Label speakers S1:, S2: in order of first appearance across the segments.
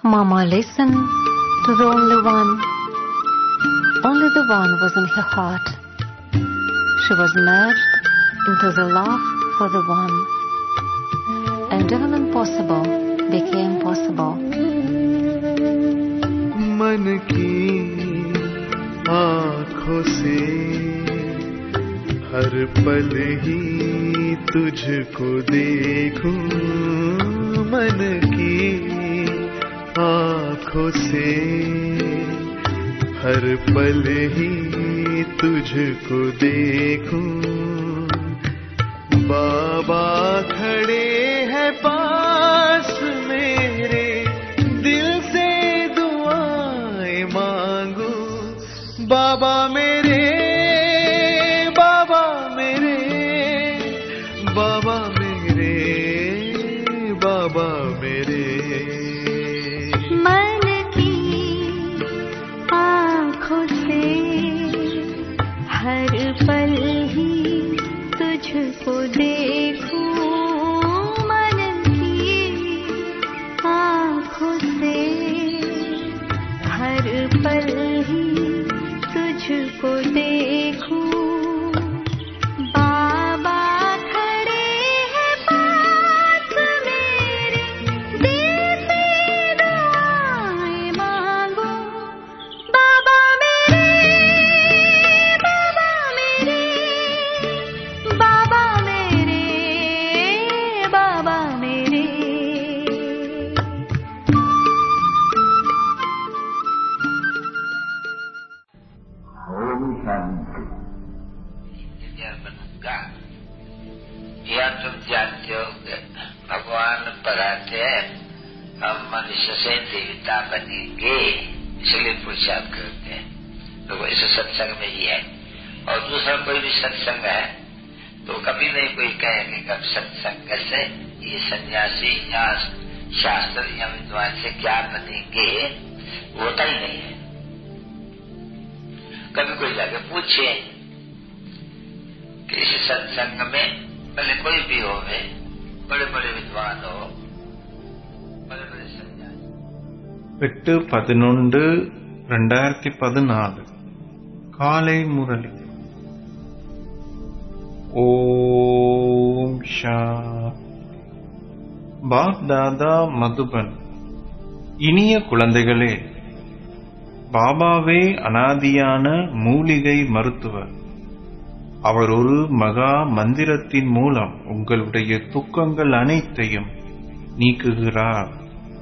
S1: Mama listened to the only one. Only the one was in her heart. She was merged into the love for the one. And even impossible became possible.
S2: मन की आंखों से हर पल ही तुझको देखूं मन की आंखों से हर पल ही तुझको देखूं बाबा खड़े हैं पास मेरे दिल से दुआएं मांगू बाबा मेरे बाबा मेरे बाबा मेरे बाबा मेरे
S3: मन की आँखों से हर पल ही तुझको देखूं मन की आँखों से हर पल ही तुझको देखूं बाबा खड़े हैं पास मेरे दिल से दुआएं मांगो बाबा मेरे बाबा मेरे बाबा मेरे बाबा मेरे
S4: ओम शांति
S5: ज्ञान बनूंगा यह तुम जानते हो कि भगवान पढ़ाते हैं हम मनुष्य से देवता बनेंगे इसलिए पुरुषार्थ करते हैं तो वो इस सत्संग में ही है और दूसरा कोई भी सत्संग है तो कभी नहीं कोई कहेंगे कब सत्संग से ये सन्यासी या शास्त्र या विद्वान से क्या बनेंगे वो होता ही नहीं है कभी कोई जाके पूछे कि इस सत्संग में भले कोई भी हो बड़े बड़े विद्वान हो बड़े बड़े सन्यासी
S6: எட்டு பதினொன்று ரெண்டாயிரத்தி பதினாலு காலை முரளி ஓம் ஷா பாப் தாதா மதுபன் இனிய குழந்தைகளே பாபாவே அனாதியான மூலிகை மருத்துவர் அவர் ஒரு மகா மந்திரத்தின் மூலம் உங்களுடைய துக்கங்கள் அனைத்தையும் நீக்குகிறார்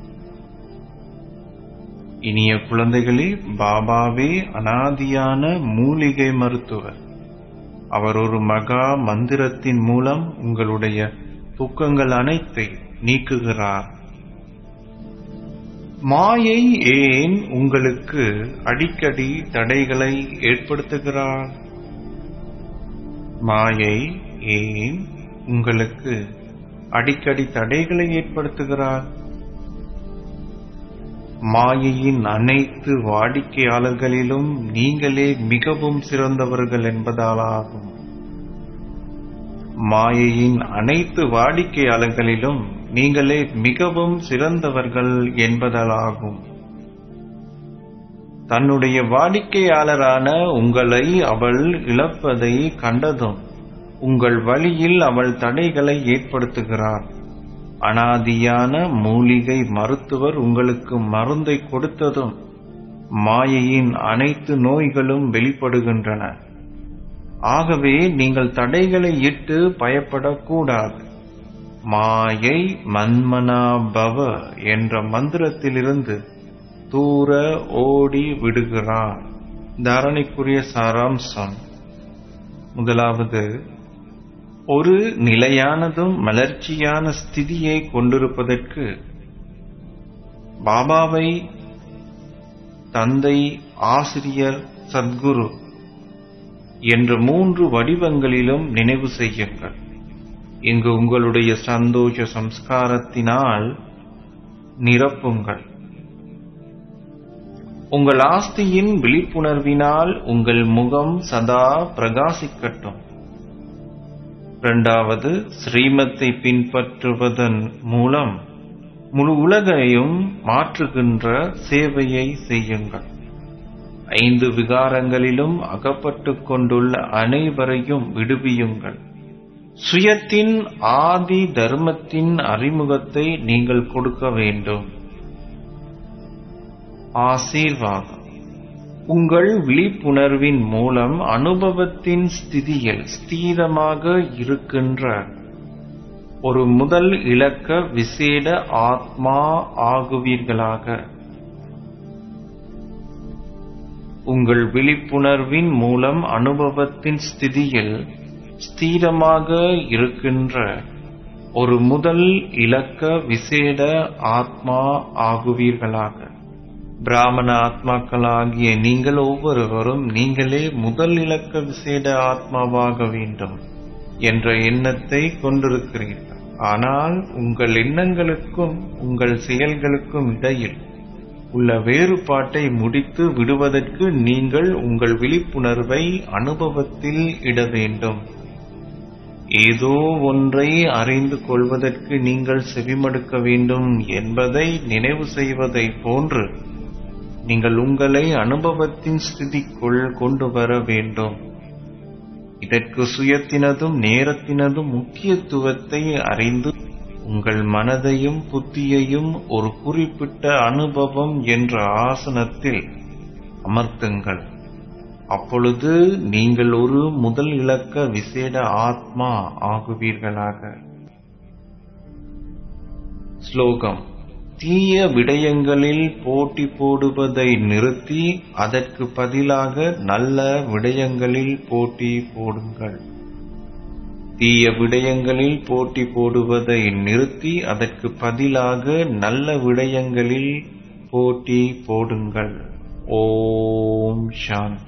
S6: இனிய குழந்தைகளே பாபாவே அனாதியான மூலிகை மருத்துவர் அவர் ஒரு மகா மந்திரத்தின் மூலம் உங்களுடைய துக்கங்கள் அனைத்தை நீக்குகிறார் மாயை ஏன் உங்களுக்கு அடிக்கடி தடைகளை ஏற்படுத்துகிறார் மாயை ஏன் உங்களுக்கு அடிக்கடி தடைகளை ஏற்படுத்துகிறார் மாயையின் அனைத்து வாடிக்கையாளர்களிலும் நீங்களே மிகவும் சிறந்தவர்கள் என்பதாலாகும் மாயையின் அனைத்து வாடிக்கையாளர்களிலும் நீங்களே மிகவும் சிறந்தவர்கள் என்பதாலாகும் தன்னுடைய வாடிக்கையாளரான உங்களை அவள் இழப்பதை கண்டதும் உங்கள் வழியில் அவள் தடைகளை ஏற்படுத்துகிறார் அனாதியான மூலிகை மருத்துவர் உங்களுக்கு மருந்தை கொடுத்ததும் மாயையின் அனைத்து நோய்களும் வெளிப்படுகின்றன ஆகவே நீங்கள் தடைகளை இட்டு பயப்படக்கூடாது மாயை மன்மனா பவ என்ற மந்திரத்திலிருந்து தூர ஓடி விடுகிறார் தாரணைக்குரிய சாராம்சம் முதலாவது ஒரு நிலையானதும் மலர்ச்சியான ஸ்திதியை கொண்டிருப்பதற்கு பாபாவை தந்தை ஆசிரியர் சத்குரு என்ற மூன்று வடிவங்களிலும் நினைவு செய்யுங்கள் இங்கு உங்களுடைய சந்தோஷ சம்ஸ்காரத்தினால் நிரப்புங்கள் உங்கள் ஆஸ்தியின் விழிப்புணர்வினால் உங்கள் முகம் சதா பிரகாசிக்கட்டும் இரண்டாவது ஸ்ரீமத்தை பின்பற்றுவதன் மூலம் முழு உலகையும் மாற்றுகின்ற சேவையை செய்யுங்கள் ஐந்து விகாரங்களிலும் அகப்பட்டுக் கொண்டுள்ள அனைவரையும் விடுவியுங்கள் சுயத்தின் ஆதி தர்மத்தின் அறிமுகத்தை நீங்கள் கொடுக்க வேண்டும் ஆசீர்வாதம் உங்கள் விழிப்புணர்வின் மூலம் அனுபவத்தின் ஸ்திதியில் ஸ்திரமாக இருக்கின்ற ஒரு முதல் இலக்க விசேட ஆத்மா ஆகுவீர்களாக உங்கள் விழிப்புணர்வின் மூலம் அனுபவத்தின் ஸ்திதியில் ஸ்திரமாக இருக்கின்ற ஒரு முதல் இலக்க விசேட ஆத்மா ஆகுவீர்களாக பிராமண ஆத்மாக்களாகிய நீங்கள் ஒவ்வொருவரும் நீங்களே முதல் இலக்க விசேட ஆத்மாவாக வேண்டும் என்ற எண்ணத்தை கொண்டிருக்கிறீர்கள் ஆனால் உங்கள் எண்ணங்களுக்கும் உங்கள் செயல்களுக்கும் இடையில் உள்ள வேறுபாட்டை முடித்து விடுவதற்கு நீங்கள் உங்கள் விழிப்புணர்வை அனுபவத்தில் இட வேண்டும் ஏதோ ஒன்றை அறிந்து கொள்வதற்கு நீங்கள் செவிமடுக்க வேண்டும் என்பதை நினைவு செய்வதை போன்று நீங்கள் உங்களை அனுபவத்தின் ஸ்திதிக்குள் கொண்டு வர வேண்டும் இதற்கு சுயத்தினதும் நேரத்தினதும் முக்கியத்துவத்தை அறிந்து உங்கள் மனதையும் புத்தியையும் ஒரு குறிப்பிட்ட அனுபவம் என்ற ஆசனத்தில் அமர்த்துங்கள் அப்பொழுது நீங்கள் ஒரு முதல் இலக்க விசேட ஆத்மா ஆகுவீர்களாக ஸ்லோகம் தீய விடயங்களில் போட்டி போடுவதை நிறுத்தி அதற்கு பதிலாக நல்ல விடயங்களில் போட்டி போடுங்கள் தீய விடயங்களில் போட்டி போடுவதை நிறுத்தி அதற்கு பதிலாக நல்ல விடயங்களில் போட்டி போடுங்கள் ஓம் சாந்தி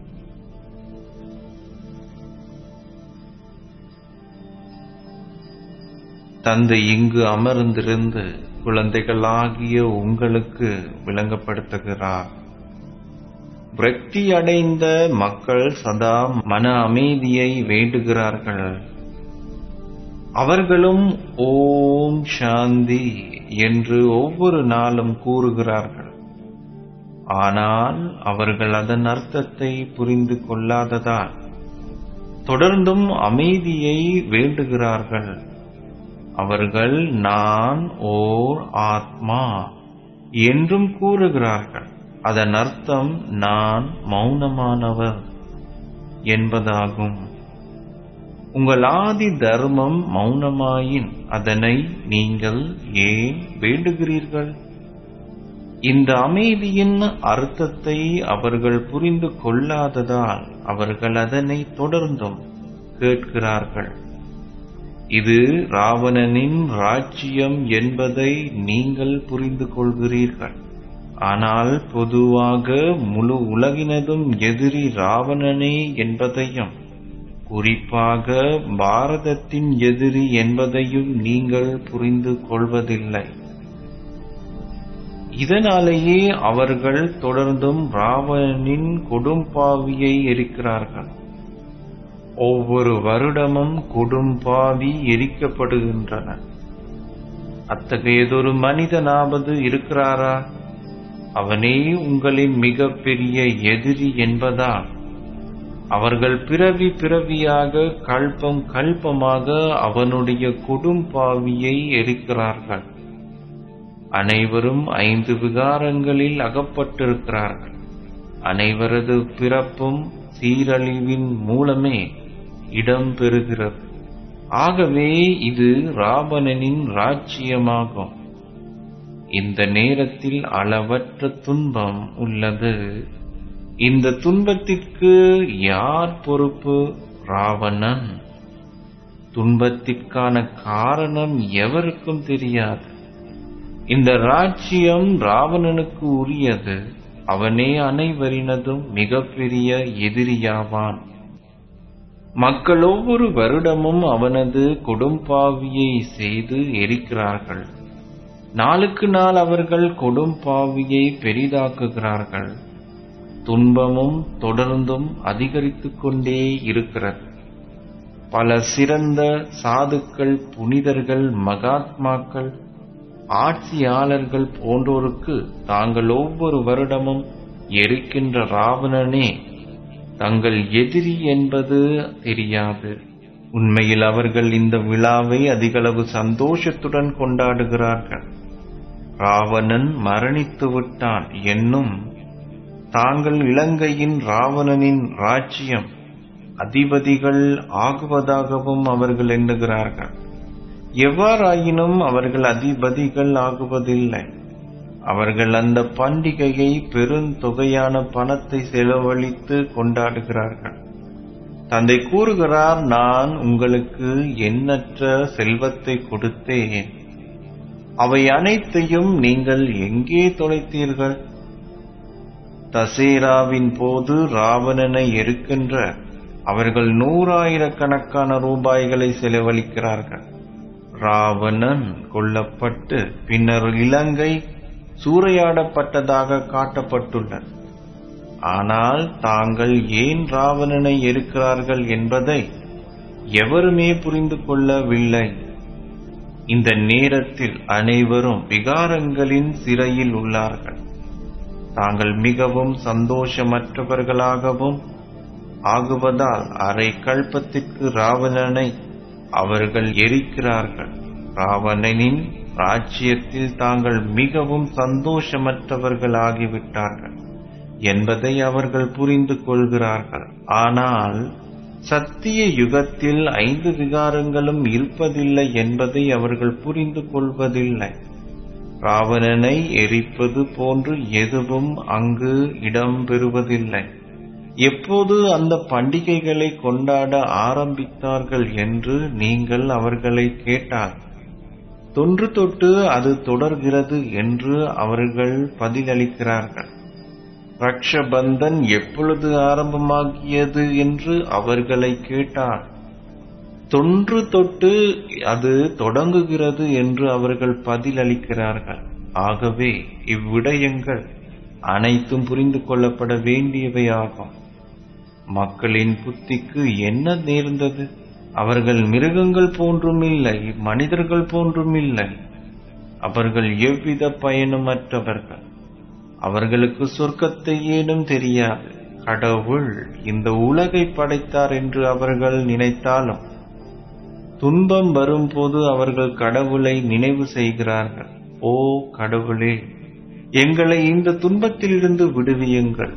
S6: தந்தை இங்கு அமர்ந்திருந்து குழந்தைகளாகிய உங்களுக்கு விளங்கப்படுத்துகிறார் விரக்தி அடைந்த மக்கள் சதா மன அமைதியை வேண்டுகிறார்கள் அவர்களும் ஓம் சாந்தி என்று ஒவ்வொரு நாளும் கூறுகிறார்கள் ஆனால் அவர்கள் அதன் அர்த்தத்தை புரிந்து கொள்ளாததால் தொடர்ந்தும் அமைதியை வேண்டுகிறார்கள் அவர்கள் நான் ஓர் ஆத்மா என்றும் கூறுகிறார்கள் அதன் அர்த்தம் நான் மௌனமானவர் என்பதாகும் உங்கள் ஆதி தர்மம் மௌனமாயின் அதனை நீங்கள் ஏன் வேண்டுகிறீர்கள் இந்த அமைதியின் அர்த்தத்தை அவர்கள் புரிந்து கொள்ளாததால் அவர்கள் அதனை தொடர்ந்தும் கேட்கிறார்கள் இது ராவணனின் ராஜ்யம் என்பதை நீங்கள் புரிந்து கொள்கிறீர்கள் ஆனால் பொதுவாக முழு உலகினதும் எதிரி ராவணனே என்பதையும் குறிப்பாக பாரதத்தின் எதிரி என்பதையும் நீங்கள் புரிந்து கொள்வதில்லை இதனாலேயே அவர்கள் தொடர்ந்தும் ராவணனின் கொடும்பாவியை எரிக்கிறார்கள் ஒவ்வொரு வருடமும் கொடும்பாவி எரிக்கப்படுகின்றன அத்தகையதொரு மனிதனாவது இருக்கிறாரா அவனே உங்களின் மிகப்பெரிய எதிரி என்பதால் அவர்கள் பிறவி பிறவியாக கல்பம் கல்பமாக அவனுடைய கொடும்பாவியை எரிக்கிறார்கள் அனைவரும் ஐந்து விகாரங்களில் அகப்பட்டிருக்கிறார்கள் அனைவரது பிறப்பும் சீரழிவின் மூலமே இடம் பெறுகிறது ஆகவே இது ராவணனின் ராஜ்யமாகும் இந்த நேரத்தில் அளவற்ற துன்பம் உள்ளது இந்த துன்பத்திற்கு யார் பொறுப்பு ராவணன் துன்பத்திற்கான காரணம் எவருக்கும் தெரியாது இந்த ராஜ்யம் ராவணனுக்கு உரியது அவனே அனைவரினதும் மிகப்பெரிய எதிரியாவான் மக்கள் ஒவ்வொரு வருடமும் அவனது கொடும்பாவியை செய்து எரிக்கிறார்கள் நாளுக்கு நாள் அவர்கள் கொடும்பாவியை பெரிதாக்குகிறார்கள் துன்பமும் தொடர்ந்தும் அதிகரித்துக் கொண்டே இருக்கிறது பல சிறந்த சாதுக்கள் புனிதர்கள் மகாத்மாக்கள் ஆட்சியாளர்கள் போன்றோருக்கு தாங்கள் ஒவ்வொரு வருடமும் எரிக்கின்ற ராவணனே தங்கள் எதிரி என்பது தெரியாது உண்மையில் அவர்கள் இந்த விழாவை அதிகளவு சந்தோஷத்துடன் கொண்டாடுகிறார்கள் ராவணன் மரணித்து விட்டான் என்னும் தாங்கள் இலங்கையின் ராவணனின் ராஜ்யம் அதிபதிகள் ஆகுவதாகவும் அவர்கள் எண்ணுகிறார்கள் எவ்வாறாயினும் அவர்கள் அதிபதிகள் ஆகுவதில்லை அவர்கள் அந்த பண்டிகையை பெருந்தொகையான பணத்தை செலவழித்து கொண்டாடுகிறார்கள் தந்தை கூறுகிறார் நான் உங்களுக்கு எண்ணற்ற செல்வத்தை கொடுத்தேன் அவை அனைத்தையும் நீங்கள் எங்கே தொலைத்தீர்கள் தசேராவின் போது ராவணனை எருக்கின்ற அவர்கள் நூறாயிரக்கணக்கான ரூபாய்களை செலவழிக்கிறார்கள் ராவணன் கொல்லப்பட்டு பின்னர் இலங்கை சூறையாடப்பட்டதாக காட்டப்பட்டுள்ளது ஆனால் தாங்கள் ஏன் ராவணனை எருக்கிறார்கள் என்பதை எவருமே புரிந்து கொள்ளவில்லை இந்த நேரத்தில் அனைவரும் விகாரங்களின் சிறையில் உள்ளார்கள் தாங்கள் மிகவும் சந்தோஷமற்றவர்களாகவும் ஆகுவதால் அரை கல்பத்திற்கு ராவணனை அவர்கள் எரிக்கிறார்கள் ராவணனின் ராஜ்யத்தில் தாங்கள் மிகவும் சந்தோஷமற்றவர்கள் ஆகிவிட்டார்கள் என்பதை அவர்கள் புரிந்து கொள்கிறார்கள் ஆனால் சத்திய யுகத்தில் ஐந்து விகாரங்களும் இருப்பதில்லை என்பதை அவர்கள் புரிந்து கொள்வதில்லை ராவணனை எரிப்பது போன்று எதுவும் அங்கு இடம்பெறுவதில்லை எப்போது அந்த பண்டிகைகளை கொண்டாட ஆரம்பித்தார்கள் என்று நீங்கள் அவர்களை கேட்டால் தொன்று தொட்டு அது தொடர்கிறது என்று அவர்கள் பதிலளிக்கிறார்கள் ரக்ஷபந்தன் எப்பொழுது ஆரம்பமாகியது என்று அவர்களை கேட்டார் தொன்று தொட்டு அது தொடங்குகிறது என்று அவர்கள் பதிலளிக்கிறார்கள் ஆகவே இவ்விடயங்கள் அனைத்தும் புரிந்து கொள்ளப்பட வேண்டியவையாகும் மக்களின் புத்திக்கு என்ன நேர்ந்தது அவர்கள் மிருகங்கள் போன்றும் இல்லை மனிதர்கள் போன்றும் இல்லை அவர்கள் எவ்வித பயனுமற்றவர்கள் அவர்களுக்கு சொர்க்கத்தை ஏனும் தெரியாது கடவுள் இந்த உலகை படைத்தார் என்று அவர்கள் நினைத்தாலும் துன்பம் வரும்போது அவர்கள் கடவுளை நினைவு செய்கிறார்கள் ஓ கடவுளே எங்களை இந்த துன்பத்திலிருந்து விடுவியுங்கள்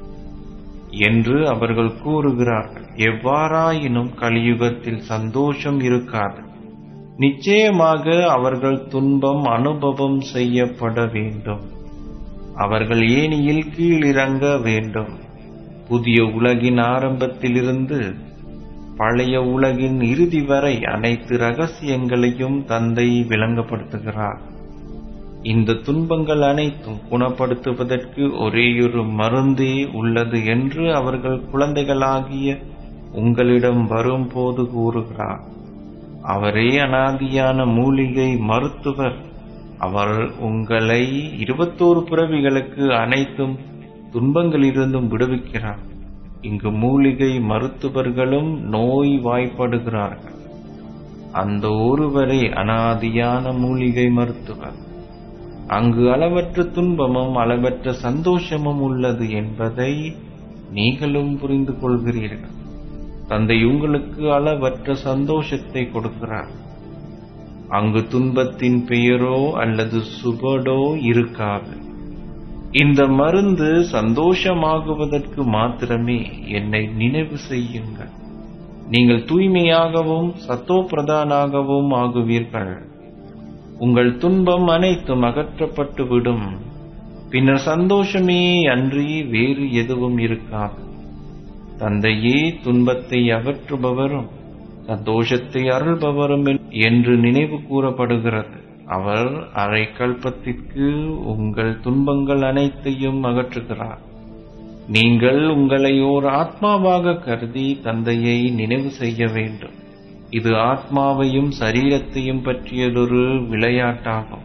S6: என்று அவர்கள் கூறுகிறார்கள் எவ்வாறாயினும் கலியுகத்தில் சந்தோஷம் இருக்காது நிச்சயமாக அவர்கள் துன்பம் அனுபவம் செய்யப்பட வேண்டும் அவர்கள் ஏனியில் கீழிறங்க வேண்டும் புதிய உலகின் ஆரம்பத்திலிருந்து பழைய உலகின் இறுதி வரை அனைத்து ரகசியங்களையும் தந்தை விளங்கப்படுத்துகிறார் இந்த துன்பங்கள் அனைத்தும் குணப்படுத்துவதற்கு ஒரேயொரு மருந்தே உள்ளது என்று அவர்கள் குழந்தைகளாகிய உங்களிடம் வரும்போது கூறுகிறார் அவரே அனாதியான மூலிகை மருத்துவர் அவர் உங்களை இருபத்தோரு பிறவிகளுக்கு அனைத்தும் துன்பங்களிலிருந்தும் விடுவிக்கிறார் இங்கு மூலிகை மருத்துவர்களும் நோய் வாய்ப்படுகிறார்கள் அந்த ஒருவரே அனாதியான மூலிகை மருத்துவர் அங்கு அளவற்ற துன்பமும் அளவற்ற சந்தோஷமும் உள்ளது என்பதை நீங்களும் புரிந்து கொள்கிறீர்கள் தந்தை உங்களுக்கு அளவற்ற சந்தோஷத்தை கொடுக்கிறார் அங்கு துன்பத்தின் பெயரோ அல்லது சுவடோ இருக்காது இந்த மருந்து சந்தோஷமாகுவதற்கு மாத்திரமே என்னை நினைவு செய்யுங்கள் நீங்கள் தூய்மையாகவும் சத்தோ பிரதானாகவும் ஆகுவீர்கள் உங்கள் துன்பம் அனைத்தும் அகற்றப்பட்டு விடும் பின்னர் சந்தோஷமே அன்றி வேறு எதுவும் இருக்காது தந்தையே துன்பத்தை அகற்றுபவரும் சந்தோஷத்தை அருள்பவரும் என்று நினைவு கூறப்படுகிறது அவர் அரை கல்பத்திற்கு உங்கள் துன்பங்கள் அனைத்தையும் அகற்றுகிறார் நீங்கள் உங்களை ஓர் ஆத்மாவாக கருதி தந்தையை நினைவு செய்ய வேண்டும் இது ஆத்மாவையும் சரீரத்தையும் பற்றியதொரு விளையாட்டாகும்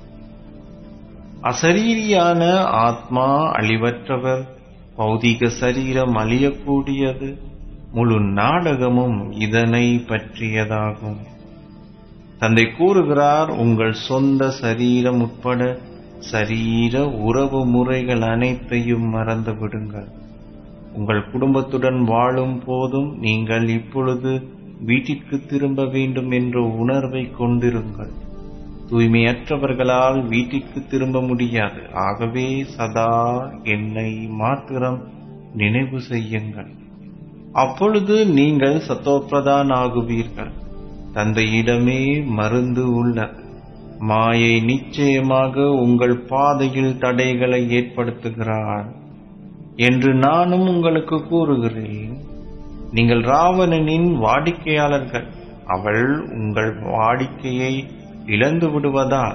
S6: அசரீரியான ஆத்மா அழிவற்றவர் பௌதிக சரீரம் அழியக்கூடியது முழு நாடகமும் இதனை பற்றியதாகும் தந்தை கூறுகிறார் உங்கள் சொந்த சரீரம் உட்பட சரீர உறவு முறைகள் அனைத்தையும் மறந்து விடுங்கள் உங்கள் குடும்பத்துடன் வாழும் போதும் நீங்கள் இப்பொழுது வீட்டிற்கு திரும்ப வேண்டும் என்ற உணர்வை கொண்டிருங்கள் தூய்மையற்றவர்களால் வீட்டிற்கு திரும்ப முடியாது ஆகவே சதா என்னை மாத்திரம் நினைவு செய்யுங்கள் அப்பொழுது நீங்கள் சத்தோப்பிரதான் ஆகுவீர்கள் தந்தையிடமே மருந்து உள்ளது மாயை நிச்சயமாக உங்கள் பாதையில் தடைகளை ஏற்படுத்துகிறார் என்று நானும் உங்களுக்கு கூறுகிறேன் நீங்கள் ராவணனின் வாடிக்கையாளர்கள் அவள் உங்கள் வாடிக்கையை இழந்து விடுவதால்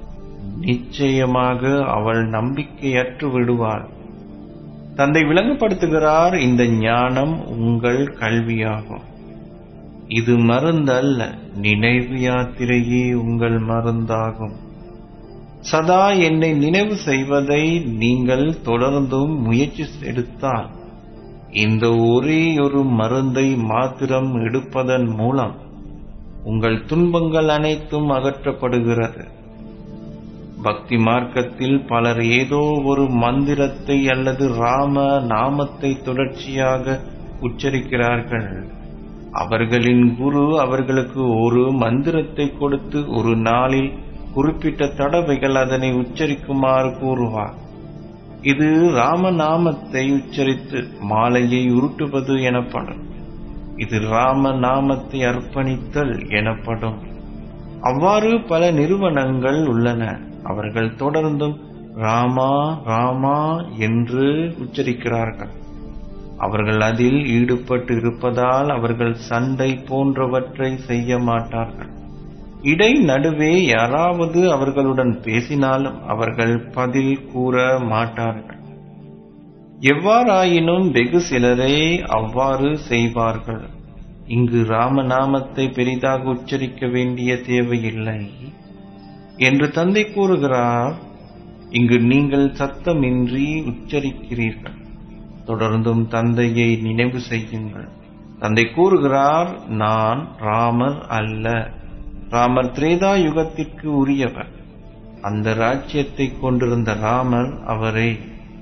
S6: நிச்சயமாக அவள் நம்பிக்கையற்று விடுவாள் தந்தை விளங்கப்படுத்துகிறார் இந்த ஞானம் உங்கள் கல்வியாகும் இது மருந்தல்ல நினைவு யாத்திரையே உங்கள் மருந்தாகும் சதா என்னை நினைவு செய்வதை நீங்கள் தொடர்ந்தும் முயற்சி எடுத்தால் இந்த ஒரே ஒரு மருந்தை மாத்திரம் எடுப்பதன் மூலம் உங்கள் துன்பங்கள் அனைத்தும் அகற்றப்படுகிறது பக்தி மார்க்கத்தில் பலர் ஏதோ ஒரு மந்திரத்தை அல்லது ராம நாமத்தை தொடர்ச்சியாக உச்சரிக்கிறார்கள் அவர்களின் குரு அவர்களுக்கு ஒரு மந்திரத்தை கொடுத்து ஒரு நாளில் குறிப்பிட்ட தடவைகள் அதனை உச்சரிக்குமாறு கூறுவார் இது ராமநாமத்தை உச்சரித்து மாலையை உருட்டுவது எனப்படும் இது ராம நாமத்தை அர்ப்பணித்தல் எனப்படும் அவ்வாறு பல நிறுவனங்கள் உள்ளன அவர்கள் தொடர்ந்தும் ராமா ராமா என்று உச்சரிக்கிறார்கள் அவர்கள் அதில் ஈடுபட்டு இருப்பதால் அவர்கள் சண்டை போன்றவற்றை செய்ய மாட்டார்கள் இடை நடுவே யாராவது அவர்களுடன் பேசினாலும் அவர்கள் பதில் கூற மாட்டார்கள் எவ்வாறாயினும் வெகு சிலரே அவ்வாறு செய்வார்கள் இங்கு ராமநாமத்தை பெரிதாக உச்சரிக்க வேண்டிய தேவையில்லை என்று தந்தை கூறுகிறார் இங்கு நீங்கள் சத்தமின்றி உச்சரிக்கிறீர்கள் தொடர்ந்தும் தந்தையை நினைவு செய்யுங்கள் தந்தை கூறுகிறார் நான் ராமர் அல்ல ராமர் திரேதா யுகத்திற்கு உரியவர் அந்த ராஜ்யத்தை கொண்டிருந்த ராமர் அவரே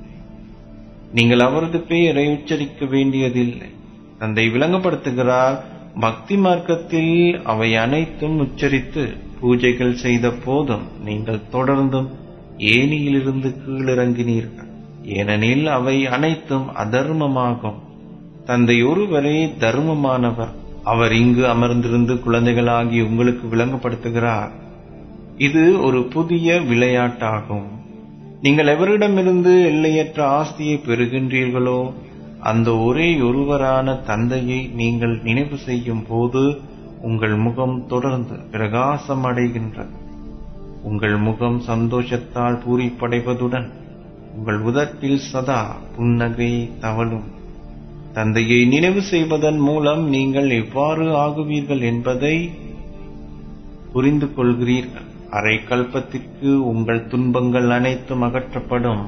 S6: நீங்கள் அவரது பெயரை உச்சரிக்க வேண்டியதில்லை தந்தை விளங்கப்படுத்துகிறார் பக்தி மார்க்கத்தில் அவை அனைத்தும் உச்சரித்து பூஜைகள் செய்த போதும் நீங்கள் தொடர்ந்தும் ஏனியிலிருந்து கீழிறங்கினீர்கள் ஏனெனில் அவை அனைத்தும் அதர்மமாகும் தந்தை ஒருவரே தர்மமானவர் அவர் இங்கு அமர்ந்திருந்து குழந்தைகளாகி உங்களுக்கு விளங்கப்படுத்துகிறார் இது ஒரு புதிய விளையாட்டாகும் நீங்கள் எவரிடமிருந்து எல்லையற்ற ஆஸ்தியை பெறுகின்றீர்களோ அந்த ஒரே ஒருவரான தந்தையை நீங்கள் நினைவு செய்யும் போது உங்கள் முகம் தொடர்ந்து பிரகாசம் அடைகின்றது உங்கள் முகம் சந்தோஷத்தால் பூரிப்படைவதுடன் உங்கள் உதட்டில் சதா புன்னகை தவழும் தந்தையை நினைவு செய்வதன் மூலம் நீங்கள் எவ்வாறு ஆகுவீர்கள் என்பதை புரிந்து கொள்கிறீர்கள் அரை கல்பத்திற்கு உங்கள் துன்பங்கள் அனைத்தும் அகற்றப்படும்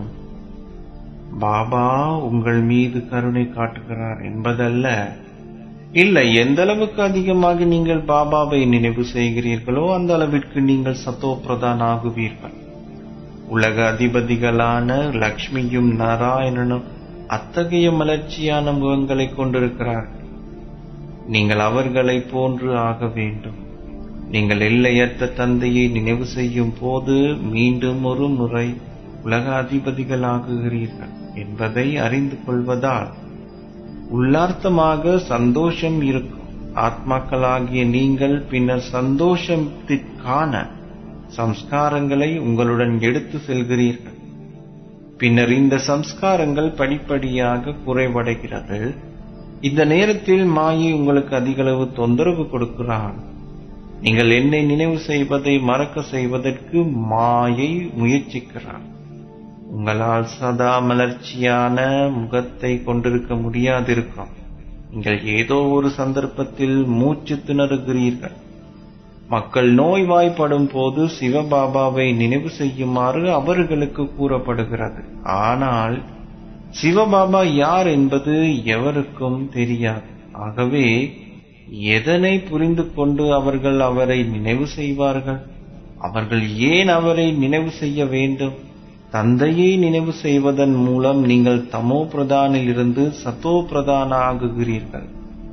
S6: பாபா உங்கள் மீது கருணை காட்டுகிறார் என்பதல்ல இல்லை எந்த அளவுக்கு அதிகமாக நீங்கள் பாபாவை நினைவு செய்கிறீர்களோ அந்த அளவிற்கு நீங்கள் சத்தோ பிரதான் ஆகுவீர்கள் உலக அதிபதிகளான லக்ஷ்மியும் நாராயணனும் அத்தகைய மலர்ச்சியான முகங்களை கொண்டிருக்கிறார்கள் நீங்கள் அவர்களை போன்று ஆக வேண்டும் நீங்கள் எல்லையற்ற தந்தையை நினைவு செய்யும் போது மீண்டும் ஒரு முறை உலக அதிபதிகளாகுகிறீர்கள் என்பதை அறிந்து கொள்வதால் உள்ளார்த்தமாக சந்தோஷம் இருக்கும் ஆத்மாக்களாகிய நீங்கள் பின்னர் சந்தோஷத்திற்கான சம்ஸ்காரங்களை உங்களுடன் எடுத்து செல்கிறீர்கள் பின்னர் இந்த சம்ஸ்காரங்கள் படிப்படியாக குறைவடைகிறது இந்த நேரத்தில் மாயை உங்களுக்கு அதிகளவு தொந்தரவு கொடுக்கிறான் நீங்கள் என்னை நினைவு செய்வதை மறக்க செய்வதற்கு மாயை முயற்சிக்கிறான் உங்களால் சதா மலர்ச்சியான முகத்தை கொண்டிருக்க முடியாதிருக்கும் நீங்கள் ஏதோ ஒரு சந்தர்ப்பத்தில் மூச்சு திணறுகிறீர்கள் மக்கள் நோய்வாய்ப்படும் போது சிவபாபாவை நினைவு செய்யுமாறு அவர்களுக்கு கூறப்படுகிறது ஆனால் சிவபாபா யார் என்பது எவருக்கும் தெரியாது ஆகவே எதனை புரிந்து கொண்டு அவர்கள் அவரை நினைவு செய்வார்கள் அவர்கள் ஏன் அவரை நினைவு செய்ய வேண்டும் தந்தையை நினைவு செய்வதன் மூலம் நீங்கள் தமோ பிரதானிலிருந்து சத்தோ பிரதான ஆகுகிறீர்கள்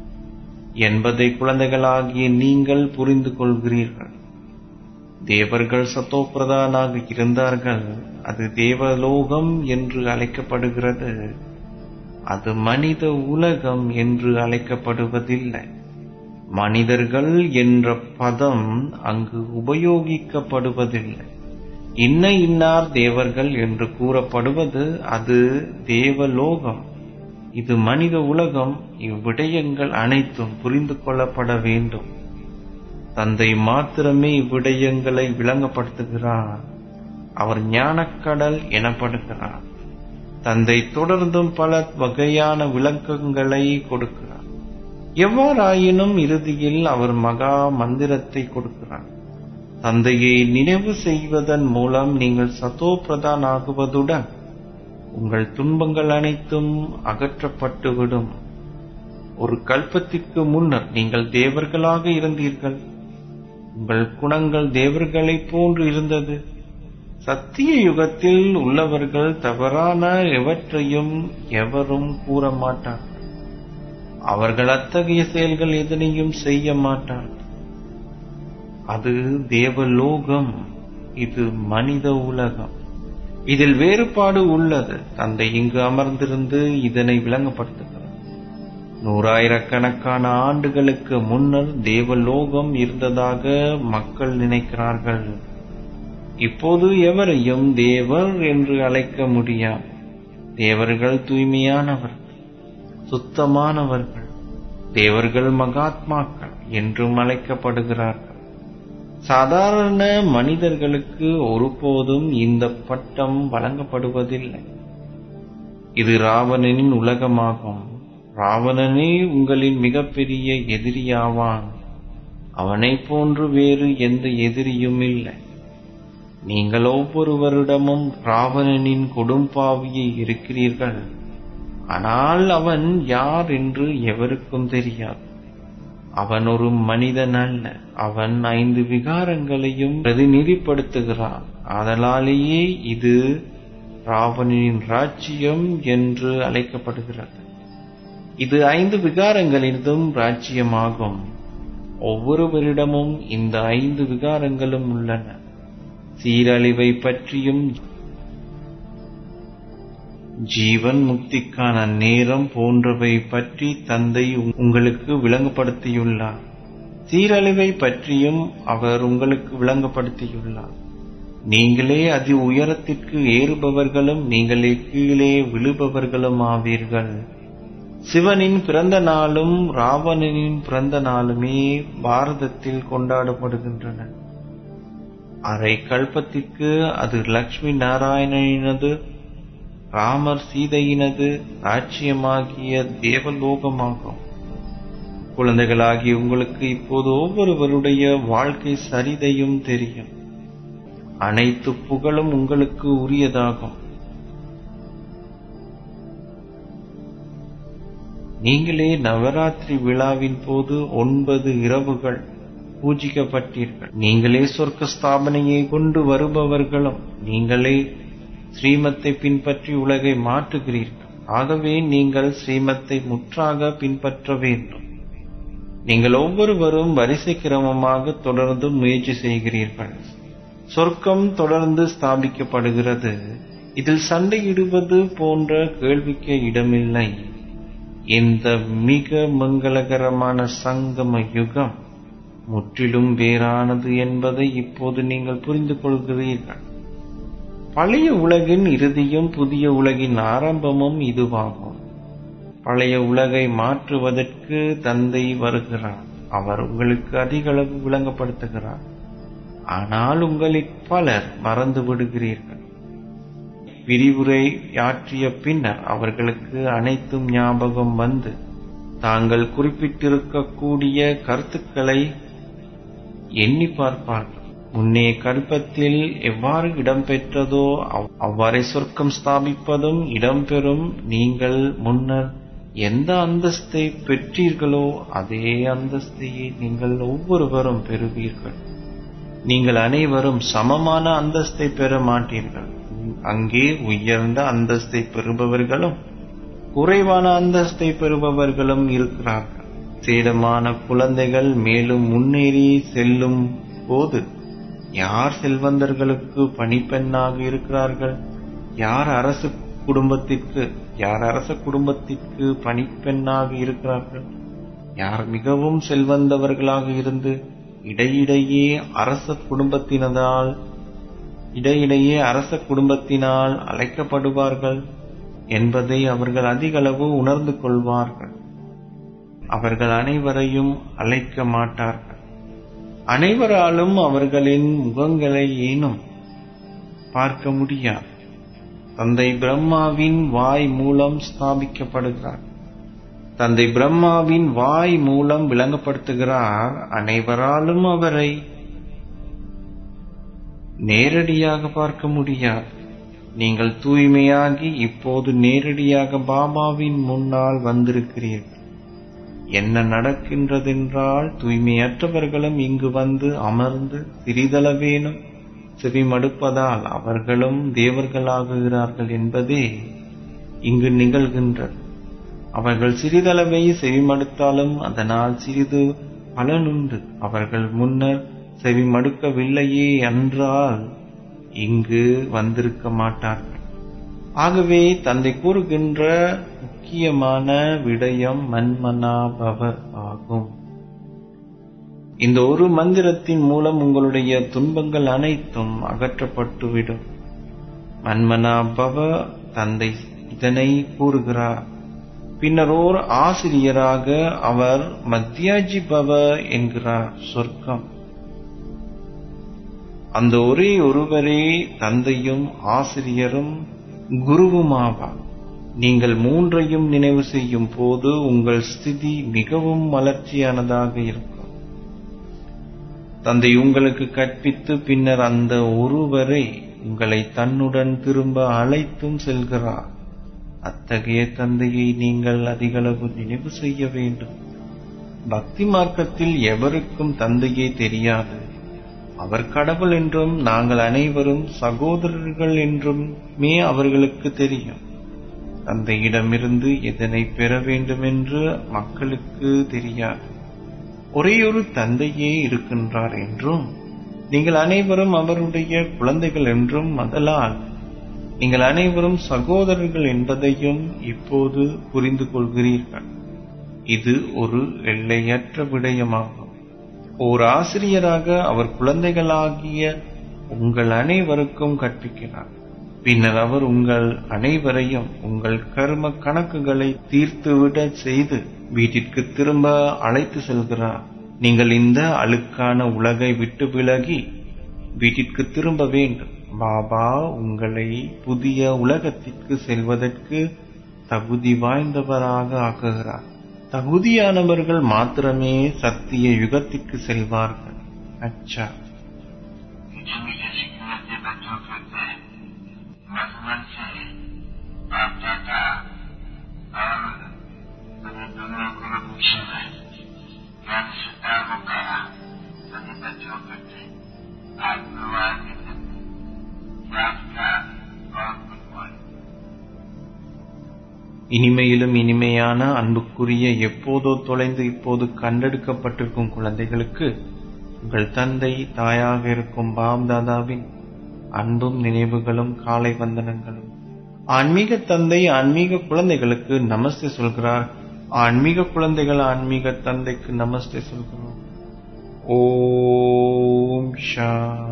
S6: என்பதை குழந்தைகளாகிய நீங்கள் புரிந்து கொள்கிறீர்கள் தேவர்கள் சத்தோ பிரதானாக இருந்தார்கள் அது தேவலோகம் என்று அழைக்கப்படுகிறது அது மனித உலகம் என்று அழைக்கப்படுவதில்லை மனிதர்கள் என்ற பதம் அங்கு உபயோகிக்கப்படுவதில்லை இன்ன இன்னார் தேவர்கள் என்று கூறப்படுவது அது தேவலோகம் இது மனித உலகம் இவ்விடயங்கள் அனைத்தும் புரிந்து கொள்ளப்பட வேண்டும் தந்தை மாத்திரமே இவ்விடயங்களை விளங்கப்படுத்துகிறார் அவர் ஞானக்கடல் எனப்படுகிறார் தந்தை தொடர்ந்தும் பல வகையான விளக்கங்களை கொடுக்கிறார் எவ்வாறாயினும் இறுதியில் அவர் மகா மந்திரத்தை கொடுக்கிறார் தந்தையை நினைவு செய்வதன் மூலம் நீங்கள் சத்தோ பிரதான் ஆகுவதுடன் உங்கள் துன்பங்கள் அனைத்தும் அகற்றப்பட்டுவிடும் ஒரு கல்பத்திற்கு முன்னர் நீங்கள் தேவர்களாக இருந்தீர்கள் உங்கள் குணங்கள் தேவர்களைப் போன்று இருந்தது சத்திய யுகத்தில் உள்ளவர்கள் தவறான எவற்றையும் எவரும் கூற மாட்டார்கள் அவர்கள் அத்தகைய செயல்கள் எதனையும் செய்ய மாட்டார்கள் அது தேவலோகம் இது மனித உலகம் இதில் வேறுபாடு உள்ளது தந்தை இங்கு அமர்ந்திருந்து இதனை விளங்கப்படுத்துகிறார் நூறாயிரக்கணக்கான ஆண்டுகளுக்கு முன்னர் தேவலோகம் இருந்ததாக மக்கள் நினைக்கிறார்கள் இப்போது எவரையும் தேவர் என்று அழைக்க முடியாது தேவர்கள் தூய்மையானவர்கள் சுத்தமானவர்கள் தேவர்கள் மகாத்மாக்கள் என்றும் அழைக்கப்படுகிறார்கள் சாதாரண மனிதர்களுக்கு ஒருபோதும் இந்த பட்டம் வழங்கப்படுவதில்லை இது ராவணனின் உலகமாகும் ராவணனே உங்களின் மிகப்பெரிய எதிரியாவான் அவனைப் போன்று வேறு எந்த எதிரியும் இல்லை நீங்கள் ஒவ்வொருவரிடமும் ராவணனின் கொடும்பாவியை இருக்கிறீர்கள் ஆனால் அவன் யார் என்று எவருக்கும் தெரியாது அவன் ஒரு மனிதன் அல்ல அவன் ஐந்து விகாரங்களையும் பிரதிநிதிப்படுத்துகிறான் ஆதலாலேயே இது ராவணனின் ராஜ்யம் என்று அழைக்கப்படுகிறது இது ஐந்து விகாரங்களினதும் ராஜ்யமாகும் ஒவ்வொருவரிடமும் இந்த ஐந்து விகாரங்களும் உள்ளன சீரழிவை பற்றியும் ஜீவன் முக்திக்கான நேரம் போன்றவை பற்றி தந்தை உங்களுக்கு விளங்கப்படுத்தியுள்ளார் சீரழிவை பற்றியும் அவர் உங்களுக்கு விளங்கப்படுத்தியுள்ளார் நீங்களே அதி உயரத்திற்கு ஏறுபவர்களும் நீங்களே கீழே விழுபவர்களும் ஆவீர்கள் சிவனின் பிறந்த நாளும் ராவணனின் பிறந்த நாளுமே பாரதத்தில் கொண்டாடப்படுகின்றன அரை கல்பத்திற்கு அது லக்ஷ்மி நாராயணனினது ராமர் சீதையினது ராஜ்யமாகிய தேவலோகமாகும் குழந்தைகளாகிய உங்களுக்கு இப்போது ஒவ்வொருவருடைய வாழ்க்கை சரிதையும் தெரியும் அனைத்து புகழும் உங்களுக்கு உரியதாகும் நீங்களே நவராத்திரி விழாவின் போது ஒன்பது இரவுகள் பூஜிக்கப்பட்டீர்கள் நீங்களே சொர்க்க ஸ்தாபனையை கொண்டு வருபவர்களும் நீங்களே ஸ்ரீமத்தை பின்பற்றி உலகை மாற்றுகிறீர்கள் ஆகவே நீங்கள் ஸ்ரீமத்தை முற்றாக பின்பற்ற வேண்டும் நீங்கள் ஒவ்வொருவரும் வரிசை கிரமமாக தொடர்ந்து முயற்சி செய்கிறீர்கள் சொர்க்கம் தொடர்ந்து ஸ்தாபிக்கப்படுகிறது இதில் சண்டையிடுவது போன்ற கேள்விக்கு இடமில்லை இந்த மிக மங்களகரமான சங்கம யுகம் முற்றிலும் வேறானது என்பதை இப்போது நீங்கள் புரிந்து கொள்கிறீர்கள் பழைய உலகின் இறுதியும் புதிய உலகின் ஆரம்பமும் இதுவாகும் பழைய உலகை மாற்றுவதற்கு தந்தை வருகிறார் அவர் உங்களுக்கு அதிக அளவு விளங்கப்படுத்துகிறார் ஆனால் உங்களில் பலர் மறந்து விடுகிறீர்கள் விரிவுரை ஆற்றிய பின்னர் அவர்களுக்கு அனைத்தும் ஞாபகம் வந்து தாங்கள் குறிப்பிட்டிருக்கக்கூடிய கருத்துக்களை எண்ணி பார்ப்பார்கள் முன்னே கல்பத்தில் எவ்வாறு இடம்பெற்றதோ அவ்வாறே சொர்க்கம் ஸ்தாபிப்பதும் இடம்பெறும் நீங்கள் முன்னர் எந்த அந்தஸ்தை பெற்றீர்களோ அதே அந்தஸ்தையை நீங்கள் ஒவ்வொருவரும் பெறுவீர்கள் நீங்கள் அனைவரும் சமமான அந்தஸ்தை பெற மாட்டீர்கள் அங்கே உயர்ந்த அந்தஸ்தை பெறுபவர்களும் குறைவான அந்தஸ்தை பெறுபவர்களும் இருக்கிறார்கள் சேடமான குழந்தைகள் மேலும் முன்னேறி செல்லும் போது யார் செல்வந்தர்களுக்கு பணிப்பெண்ணாக இருக்கிறார்கள் யார் அரசு குடும்பத்திற்கு யார் அரச குடும்பத்திற்கு பணிப்பெண்ணாக இருக்கிறார்கள் யார் மிகவும் செல்வந்தவர்களாக இருந்து இடையிடையே அரச குடும்பத்தினதால் இடையிடையே அரச குடும்பத்தினால் அழைக்கப்படுவார்கள் என்பதை அவர்கள் அதிகளவு உணர்ந்து கொள்வார்கள் அவர்கள் அனைவரையும் அழைக்க மாட்டார்கள் அனைவராலும் அவர்களின் முகங்களை ஏனும் பார்க்க முடியாது தந்தை பிரம்மாவின் வாய் மூலம் ஸ்தாபிக்கப்படுகிறார் தந்தை பிரம்மாவின் வாய் மூலம் விளங்கப்படுத்துகிறார் அனைவராலும் அவரை நேரடியாக பார்க்க முடியாது நீங்கள் தூய்மையாகி இப்போது நேரடியாக பாபாவின் முன்னால் வந்திருக்கிறீர்கள் என்ன நடக்கின்றதென்றால் தூய்மையற்றவர்களும் இங்கு வந்து அமர்ந்து சிறிதளவேனும் செவிமடுப்பதால் அவர்களும் தேவர்களாகுகிறார்கள் என்பதே இங்கு நிகழ்கின்றது அவர்கள் சிறிதளவை செவிமடுத்தாலும் அதனால் சிறிது பலனுண்டு அவர்கள் முன்னர் செவிமடுக்கவில்லையே என்றால் இங்கு வந்திருக்க மாட்டார்கள் ஆகவே தந்தை கூறுகின்ற முக்கியமான விடயம் மன்மனாபவ ஆகும் இந்த ஒரு மந்திரத்தின் மூலம் உங்களுடைய துன்பங்கள் அனைத்தும் அகற்றப்பட்டுவிடும் மன்மனாபவ தந்தை இதனை கூறுகிறார் பின்னர் ஓர் ஆசிரியராக அவர் மத்தியாஜி பவ என்கிறார் சொர்க்கம் அந்த ஒரே ஒருவரே தந்தையும் ஆசிரியரும் குருவுமாவார் நீங்கள் மூன்றையும் நினைவு செய்யும் போது உங்கள் ஸ்திதி மிகவும் வளர்ச்சியானதாக இருக்கும் தந்தை உங்களுக்கு கற்பித்து பின்னர் அந்த ஒருவரை உங்களை தன்னுடன் திரும்ப அழைத்தும் செல்கிறார் அத்தகைய தந்தையை நீங்கள் அதிகளவு நினைவு செய்ய வேண்டும் பக்தி மார்க்கத்தில் எவருக்கும் தந்தையே தெரியாது அவர் கடவுள் என்றும் நாங்கள் அனைவரும் சகோதரர்கள் என்றுமே அவர்களுக்கு தெரியும் தந்தையிடமிருந்து எதனை பெற வேண்டும் என்று மக்களுக்கு தெரியாது ஒரேயொரு தந்தையே இருக்கின்றார் என்றும் நீங்கள் அனைவரும் அவருடைய குழந்தைகள் என்றும் அதலால் நீங்கள் அனைவரும் சகோதரர்கள் என்பதையும் இப்போது புரிந்து கொள்கிறீர்கள் இது ஒரு எல்லையற்ற விடயமாகும் ஓர் ஆசிரியராக அவர் குழந்தைகளாகிய உங்கள் அனைவருக்கும் கற்பிக்கிறார் பின்னர் அவர் உங்கள் அனைவரையும் உங்கள் கர்ம கணக்குகளை தீர்த்துவிட செய்து வீட்டிற்கு திரும்ப அழைத்து செல்கிறார் நீங்கள் இந்த அழுக்கான உலகை விட்டு விலகி வீட்டிற்கு திரும்ப வேண்டும் பாபா உங்களை புதிய உலகத்திற்கு செல்வதற்கு தகுதி வாய்ந்தவராக ஆக்குகிறார் தகுதியானவர்கள் மாத்திரமே சத்திய யுகத்திற்கு செல்வார்கள் அச்சா
S5: मीठे मीठे सीखने से बच्चों कहते हैं मधुबन से बाप दादा और सभी दोनों को पूछे में ज्ञान सत्ता को कहा सभी बच्चों कहते आप भगवान के बाप का बहुत गुड मॉर्निंग
S6: இனிமையிலும் இனிமையான அன்புக்குரிய எப்போதோ தொலைந்து இப்போது கண்டெடுக்கப்பட்டிருக்கும் குழந்தைகளுக்கு உங்கள் தந்தை தாயாக இருக்கும் பாப் தாதாவின் அன்பும் நினைவுகளும் காலை வந்தனங்களும் ஆன்மீக தந்தை ஆன்மீக குழந்தைகளுக்கு நமஸ்தே சொல்கிறார் ஆன்மீக குழந்தைகள் ஆன்மீக தந்தைக்கு நமஸ்தே சொல்கிறோம் ஓம் ஷா